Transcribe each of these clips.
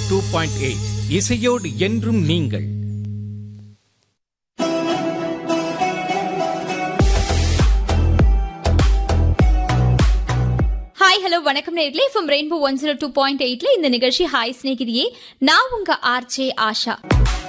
two point eight இசையோடு என்றும் நீங்கள் ஹாய் ஹலோ வணக்கம் நேர்களே from rainbow one zero two point எயிட்ல இந்த நிகழ்ச்சி ஹாய் ஸ்நேகிதியே நான் உங்க ஆர்ஜே ஆஷா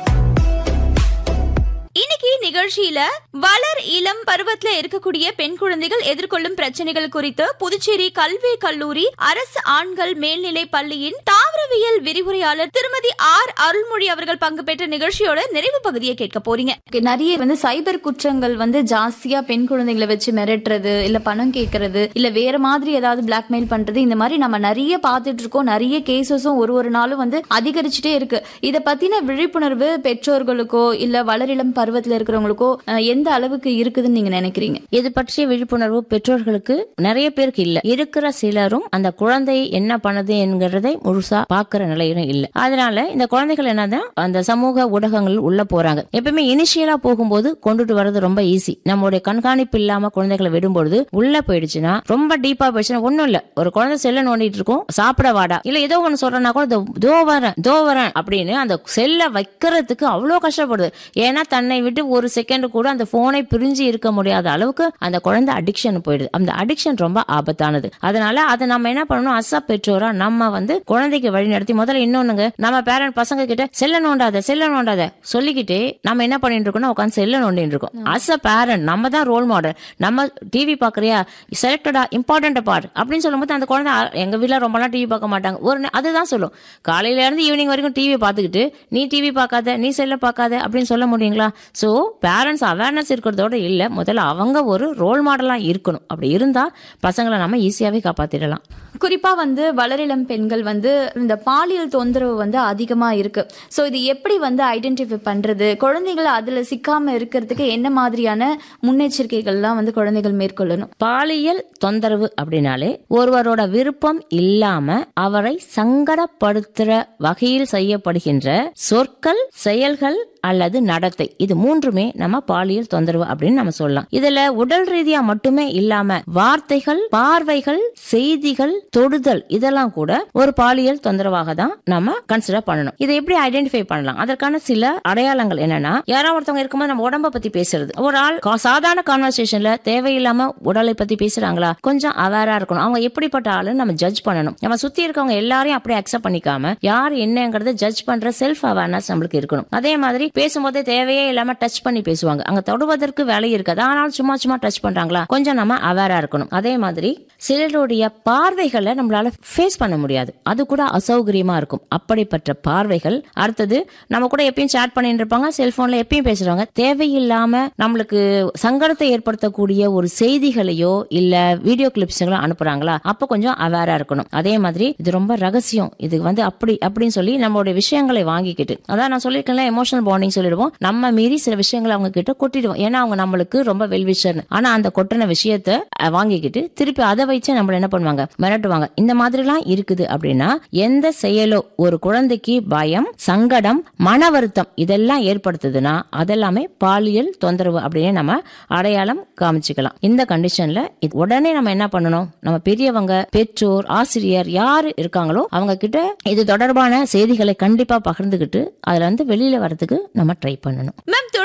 இன்னைக்கு நிகழ்ச்சியில வளர் இளம் பருவத்துல இருக்கக்கூடிய பெண் குழந்தைகள் எதிர்கொள்ளும் பிரச்சனைகள் குறித்து புதுச்சேரி கல்வி கல்லூரி அரசு ஆண்கள் மேல்நிலை பள்ளியின் தாவரவியல் விரிவுரையாளர் திருமதி ஆர் அருள்மொழி அவர்கள் பங்கு பெற்ற நிகழ்ச்சியோட நிறைவு பகுதியை கேட்க போறீங்க நிறைய வந்து சைபர் குற்றங்கள் வந்து ஜாஸ்தியா பெண் குழந்தைகளை வச்சு மிரட்டுறது இல்ல பணம் கேட்கறது இல்ல வேற மாதிரி ஏதாவது பிளாக்மெயில் பண்றது இந்த மாதிரி நம்ம நிறைய பார்த்துட்டு இருக்கோம் நிறைய கேசஸும் ஒரு ஒரு நாளும் வந்து அதிகரிச்சுட்டே இருக்கு இத பத்தின விழிப்புணர்வு பெற்றோர்களுக்கோ இல்ல வளரிளம் பருவத்துல இருக்கிறவங்களுக்கோ அஹ், எந்த அளவுக்கு இருக்குதுன்னு நீங்க நினைக்கிறீங்க இது பற்றிய விழிப்புணர்வு பெற்றோர்களுக்கு நிறைய பேருக்கு இல்ல இருக்கிற சிலரும் அந்த குழந்தை என்ன பண்ணுது என்கிறதை முழுசா பாக்குற நிலையிலும் இல்ல அதனால இந்த குழந்தைகள் என்னதான் அந்த சமூக ஊடகங்கள் உள்ள போறாங்க எப்பவுமே இனிஷியலா போகும்போது கொண்டுட்டு வர்றது ரொம்ப ஈஸி நம்மளுடைய கண்காணிப்பு இல்லாம குழந்தைகளை விடும்பொழுது உள்ள போயிடுச்சுன்னா ரொம்ப டீப்பா போயிடுச்சுன்னா ஒண்ணும் இல்ல ஒரு குழந்தை செல்ல நோண்டிட்டு இருக்கும் சாப்பிட வாடா இல்ல ஏதோ ஒண்ணு சொல்றேன்னா கூட இதோ- தோ வரேன் தோ வரேன் அப்படின்னு அந்த செல்ல வைக்கிறதுக்கு அவ்வளவு கஷ்டப்படுது ஏன்னா தன்னை விட்டு ஒரு செகண்ட் கூட அந்த போனை பிரிஞ்சு இருக்க முடியாத அளவுக்கு அந்த குழந்தை அடிக்ஷன் போயிடுது அந்த அடிக்ஷன் ரொம்ப ஆபத்தானது அதனால அதை நம்ம என்ன பண்ணணும் அசா பெற்றோரா நம்ம வந்து குழந்தைக்கு வழி நடத்தி முதல்ல இன்னொன்னுங்க நம்ம பேரண்ட் பசங்க கிட்ட செல்ல நோண்டாத செல்ல நோண்டாத சொல்லிக்கிட்டே நம்ம என்ன பண்ணிட்டு இருக்கோம்னா உட்காந்து செல்ல நோண்டிட்டு இருக்கோம் அஸ் அ பேரண்ட் நம்ம தான் ரோல் மாடல் நம்ம டிவி பாக்குறியா செலக்டடா இம்பார்ட்டன்ட் பார்ட் அப்படின்னு சொல்லும்போது அந்த குழந்தை "அ, எங்க வீட்ல ரொம்பலாம் டிவி பார்க்க மாட்டாங்க ஒரு நே- அதுதான் சொல்லும் காலையில இருந்து ஈவினிங் வரைக்கும் டிவி பார்த்துக்கிட்டு நீ டிவி பார்க்காத நீ செல்ல பார்க்காத அப்படின்னு சொல்ல முடியுங்களா சோ பேரண்ட்ஸ் அவேர்னஸ் இருக்கிறதோட இல்ல முதல்ல அவங்க ஒரு ரோல் மாடலா இருக்கணும் அப்படி இருந்தா பசங்களை நம்ம ஈஸியாவே காப்பாத்திடலாம் குறிப்பா வந்து வளரிளம் பெண்கள் வந்து இந்த பாலியல் தொந்தரவு வந்து அதிகமா இருக்கு சோ இது எப்படி வந்து ஐடென்டிஃபை பண்றது குழந்தைகளை அதுல சிக்காம இருக்கிறதுக்கு என்ன மாதிரியான முன்னெச்சரிக்கைகள்லாம் வந்து குழந்தைகள் மேற்கொள்ளணும் பாலியல் தொந்தரவு அப்படின்னாலே ஒருவரோட விருப்பம் இல்லாம அவரை சங்கடப்படுத்துற வகையில் செய்யப்படுகின்ற சொற்கள் செயல்கள் அல்லது நடத்தை இது மூன்றுமே நம்ம பாலியல் தொந்தரவு அப்படின்னு நம்ம சொல்லலாம் இதுல உடல் ரீதியா மட்டுமே இல்லாம வார்த்தைகள் பார்வைகள் செய்திகள் தொடுதல் இதெல்லாம் கூட ஒரு பாலியல் தொந்தரவாக தான் நம்ம கன்சிடர் பண்ணணும் இதை எப்படி ஐடென்டிஃபை பண்ணலாம் அதற்கான சில அடையாளங்கள் என்னன்னா யாரோ ஒருத்தவங்க இருக்கும்போது நம்ம உடம்ப பத்தி பேசுறது ஒரு ஆள் கா- சாதாரண கான்வர்சேஷன்ல தேவையில்லாம உடலை பத்தி பேசுறாங்களா கொஞ்சம் அவேரா இருக்கணும் அவங்க எப்படிப்பட்ட ஆளுன்னு நம்ம ஜட்ஜ் பண்ணணும் நம்ம சுத்தி இருக்கவங்க எல்லாரையும் அப்படியே அக்செப்ட் பண்ணிக்காம யார் என்னங்கறத ஜட்ஜ் பண்ற செல்ஃப் அவேர்னஸ் நம்மளுக்கு இருக்கணும் அதே மாதிரி பேசும்போதே தேவையே இல்லாம டச் பண்ணி பேசுவாங்க அங்க தொடுவதற்கு வேலை இருக்காது ஆனால் சும்மா சும்மா டச் பண்றாங்களா கொஞ்சம் நம்ம அவேரா இருக்கணும் அதே மாதிரி சிலருடைய பார்வைகளை நம்மளால ஃபேஸ் பண்ண முடியாது அது கூட அசௌகரியமா இருக்கும் அப்படிப்பட்ட பார்வைகள் அடுத்தது நம்ம கூட எப்பயும் சேட் பண்ணிட்டு இருப்பாங்க செல்போன்ல எப்பயும் பேசுறாங்க தேவையில்லாம நம்மளுக்கு சங்கடத்தை ஏற்படுத்தக்கூடிய ஒரு செய்திகளையோ இல்ல வீடியோ கிளிப்ஸ்களோ அனுப்புறாங்களா அப்ப கொஞ்சம் அவேரா இருக்கணும் அதே மாதிரி இது ரொம்ப ரகசியம் இது வந்து அப்படி அப்படின்னு சொல்லி நம்மளுடைய விஷயங்களை வாங்கிக்கிட்டு அதான் நான் சொல்லியிருக்கேன்ல எமோஷனல் பாண்டிங் சொல்லிடுவோம் நம்ம மீறி சில விஷயங்களை அவங்க கிட்ட கொட்டிடுவோம் ஏன்னா அவங்க நம்மளுக்கு ரொம்ப வெல்விஷர் ஆனா அந்த கொட்டின விஷயத்த அஹ், வாங்கிக்கிட்டு திருப்பி அதை வச்சு நம்மள என்ன பண்ணுவாங்க மிரட்டுவாங்க இந்த மாதிரிலாம் இருக்குது அப்படின்னா எந்த செயலோ ஒரு குழந்தைக்கு பயம் சங்கடம் மன வருத்தம் இதெல்லாம் ஏற்படுத்துதுன்னா அதெல்லாமே பாலியல் தொந்தரவு அப்படின்னு நம்ம அடையாளம் காமிச்சுக்கலாம் இந்த கண்டிஷன்ல இது உடனே நம்ம என்ன பண்ணணும் நம்ம பெரியவங்க பெற்றோர் ஆசிரியர் யாரு இருக்காங்களோ அவங்க கிட்ட இது தொடர்பான செய்திகளை கண்டிப்பா பகிர்ந்துகிட்டு அதுல இருந்து வெளியில வரதுக்கு நம்ம ட்ரை பண்ணணும் மேம்